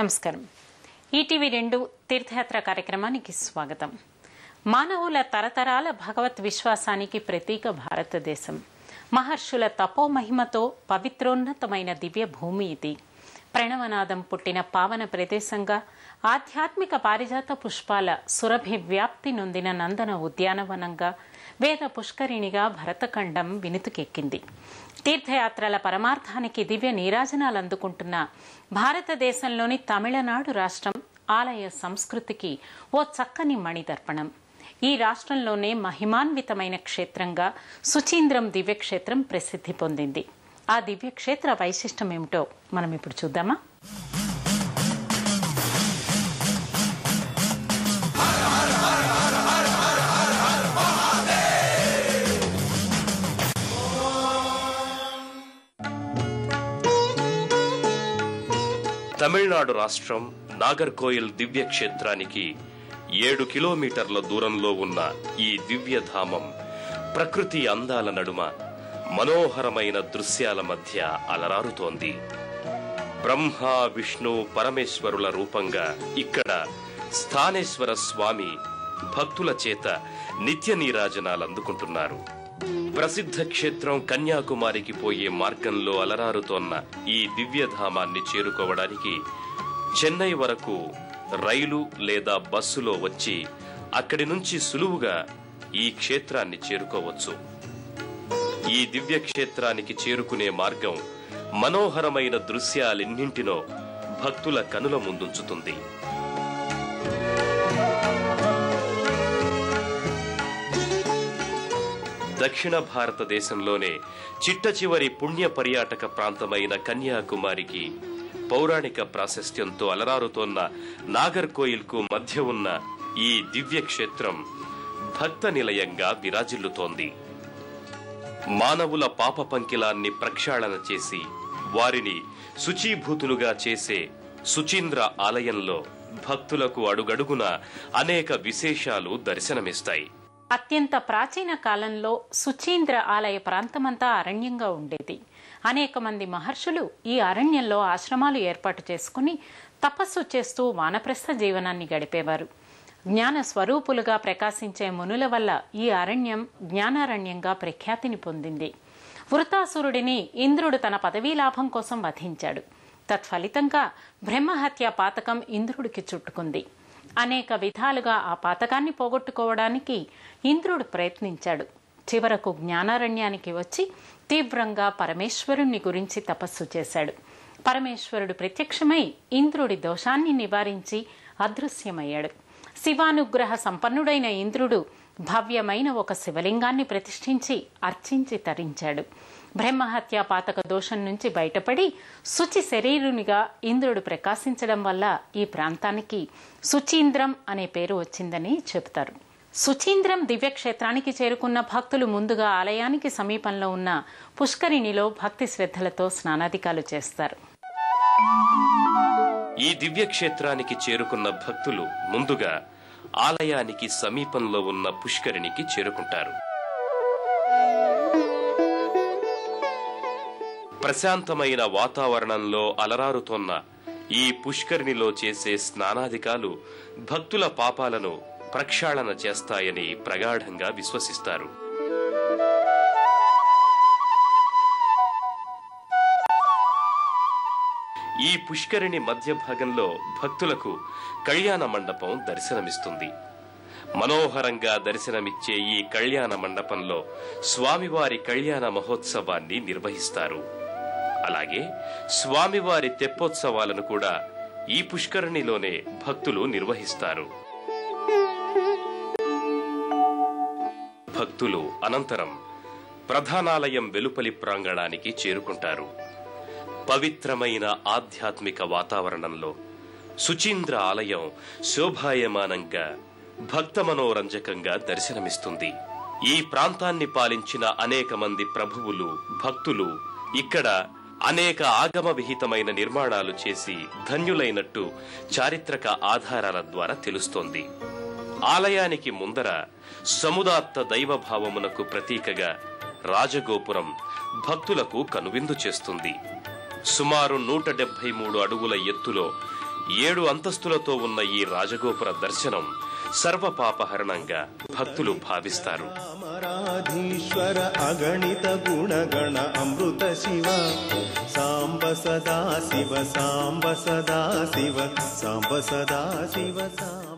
నమస్కారం ఈటీవీ రెండు తీర్థయాత్ర కార్యక్రమానికి స్వాగతం మానవుల తరతరాల భగవత్ విశ్వాసానికి ప్రతీక భారతదేశం మహర్షుల తపోమహిమతో పవిత్రోన్నతమైన దివ్య భూమి ఇది ప్రణవనాదం పుట్టిన పావన ప్రదేశంగా ఆధ్యాత్మిక పారిజాత పుష్పాల సురభి వ్యాప్తి నొందిన నందన ఉద్యానవనంగా వేద పుష్కరిణిగా భరతఖండం వినుతుకెక్కింది తీర్థయాత్రల పరమార్థానికి దివ్య నీరాజనాలు అందుకుంటున్న భారతదేశంలోని తమిళనాడు రాష్ట్రం ఆలయ సంస్కృతికి ఓ చక్కని మణిదర్పణం ఈ రాష్ట్రంలోనే మహిమాన్వితమైన క్షేత్రంగా సుచీంద్రం దివ్యక్షేత్రం ప్రసిద్ధి పొందింది ఆ దివ్యక్షేత్ర వైశిష్టం ఏమిటో మనం ఇప్పుడు చూద్దామా తమిళనాడు రాష్ట్రం నాగర్కోయిల్ దివ్య క్షేత్రానికి ఏడు కిలోమీటర్ల దూరంలో ఉన్న ఈ దివ్యధామం ప్రకృతి అందాల నడుమ మనోహరమైన దృశ్యాల మధ్య అలరారుతోంది బ్రహ్మ విష్ణు పరమేశ్వరుల రూపంగా ఇక్కడ స్థానేశ్వర స్వామి భక్తుల చేత నిత్య నీరాజనాలు అందుకుంటున్నారు ప్రసిద్ధ క్షేత్రం కన్యాకుమారికి పోయే మార్గంలో అలరారుతోన్న ఈ దివ్యధామాన్ని చేరుకోవడానికి చెన్నై వరకు రైలు లేదా బస్సులో వచ్చి అక్కడి నుంచి సులువుగా ఈ క్షేత్రాన్ని చేరుకోవచ్చు ఈ దివ్య క్షేత్రానికి చేరుకునే మార్గం మనోహరమైన దృశ్యాలెన్నింటినో భక్తుల కనుల ముందుంచుతుంది దక్షిణ భారతదేశంలోనే చిట్ట చివరి పుణ్య పర్యాటక ప్రాంతమైన కన్యాకుమారికి పౌరాణిక ప్రాశస్త్యంతో అలరారుతోన్న నాగర్కోయిల్కు మధ్య ఉన్న ఈ దివ్య క్షేత్రం భక్త నిలయంగా విరాజిల్లుతోంది మానవుల పాప పంకిలాన్ని ప్రక్షాళన చేసి వారిని శుచీభూతులుగా చేసే సుచీంద్ర ఆలయంలో భక్తులకు అడుగడుగున అనేక విశేషాలు దర్శనమిస్తాయి అత్యంత ప్రాచీన కాలంలో సుచీంద్ర ఆలయ ప్రాంతమంతా అరణ్యంగా ఉండేది అనేక మంది మహర్షులు ఈ అరణ్యంలో ఆశ్రమాలు ఏర్పాటు చేసుకుని తపస్సు చేస్తూ వానప్రస్థ జీవనాన్ని గడిపేవారు జ్ఞాన స్వరూపులుగా ప్రకాశించే మునుల వల్ల ఈ అరణ్యం జ్ఞానారణ్యంగా ప్రఖ్యాతిని పొందింది వృతాసురుడిని ఇంద్రుడు తన పదవీ లాభం కోసం వధించాడు తత్ఫలితంగా బ్రహ్మహత్య పాతకం ఇంద్రుడికి చుట్టుకుంది అనేక విధాలుగా ఆ పాతకాన్ని పోగొట్టుకోవడానికి ఇంద్రుడు ప్రయత్నించాడు చివరకు జ్ఞానారణ్యానికి వచ్చి తీవ్రంగా పరమేశ్వరుణ్ణి గురించి తపస్సు చేశాడు పరమేశ్వరుడు ప్రత్యక్షమై ఇంద్రుడి దోషాన్ని నివారించి అదృశ్యమయ్యాడు శివానుగ్రహ సంపన్నుడైన ఇంద్రుడు భవ్యమైన ఒక శివలింగాన్ని ప్రతిష్ఠించి అర్చించి తరించాడు బ్రహ్మహత్య పాతక దోషం నుంచి బయటపడి శుచి శరీరునిగా ఇంద్రుడు ప్రకాశించడం వల్ల ఈ ప్రాంతానికి సుచీంద్రం అనే పేరు వచ్చిందని చెబుతారు సుచీంద్రం దివ్యక్షేత్రానికి చేరుకున్న భక్తులు ముందుగా ఆలయానికి సమీపంలో ఉన్న పుష్కరిణిలో భక్తి శ్రద్ధలతో స్నానాధికాలు చేస్తారు ఈ దివ్య క్షేత్రానికి చేరుకున్న భక్తులు ముందుగా ఆలయానికి సమీపంలో ఉన్న పుష్కరిణికి చేరుకుంటారు ప్రశాంతమైన వాతావరణంలో అలరారుతోన్న ఈ పుష్కరిణిలో చేసే స్నానాధికాలు భక్తుల పాపాలను ప్రక్షాళన చేస్తాయని ప్రగాఢంగా విశ్వసిస్తారు ఈ పుష్కరిణి మధ్య భాగంలో భక్తులకు కళ్యాణ మండపం దర్శనమిస్తుంది మనోహరంగా దర్శనమిచ్చే ఈ కళ్యాణ మండపంలో స్వామివారి కళ్యాణ మహోత్సవాన్ని నిర్వహిస్తారు అలాగే స్వామివారి తెప్పోత్సవాలను కూడా ఈ పుష్కరిణిలోనే భక్తులు నిర్వహిస్తారు భక్తులు అనంతరం ప్రధానాలయం వెలుపలి ప్రాంగణానికి చేరుకుంటారు పవిత్రమైన ఆధ్యాత్మిక వాతావరణంలో సుచీంద్ర ఆలయం శోభాయమానంగా భక్త మనోరంజకంగా దర్శనమిస్తుంది ఈ ప్రాంతాన్ని పాలించిన అనేక మంది ప్రభువులు భక్తులు ఇక్కడ అనేక ఆగమ విహితమైన నిర్మాణాలు చేసి ధన్యులైనట్టు చారిత్రక ఆధారాల ద్వారా తెలుస్తోంది ఆలయానికి ముందర సముదాత్త దైవభావమునకు ప్రతీకగా రాజగోపురం భక్తులకు కనువిందు చేస్తుంది సుమారు నూట డెబ్బై మూడు అడుగుల ఎత్తులో ఏడు అంతస్తులతో ఉన్న ఈ రాజగోపుర దర్శనం సర్వపాపహరణంగా భక్తులు భావిస్తారు రామరాధీశ్వర అగణిత గుణగణ అమృత శివ సాంబ సదా శివ సాంబ సదా శివ సాంబ సదా శివ సాంబ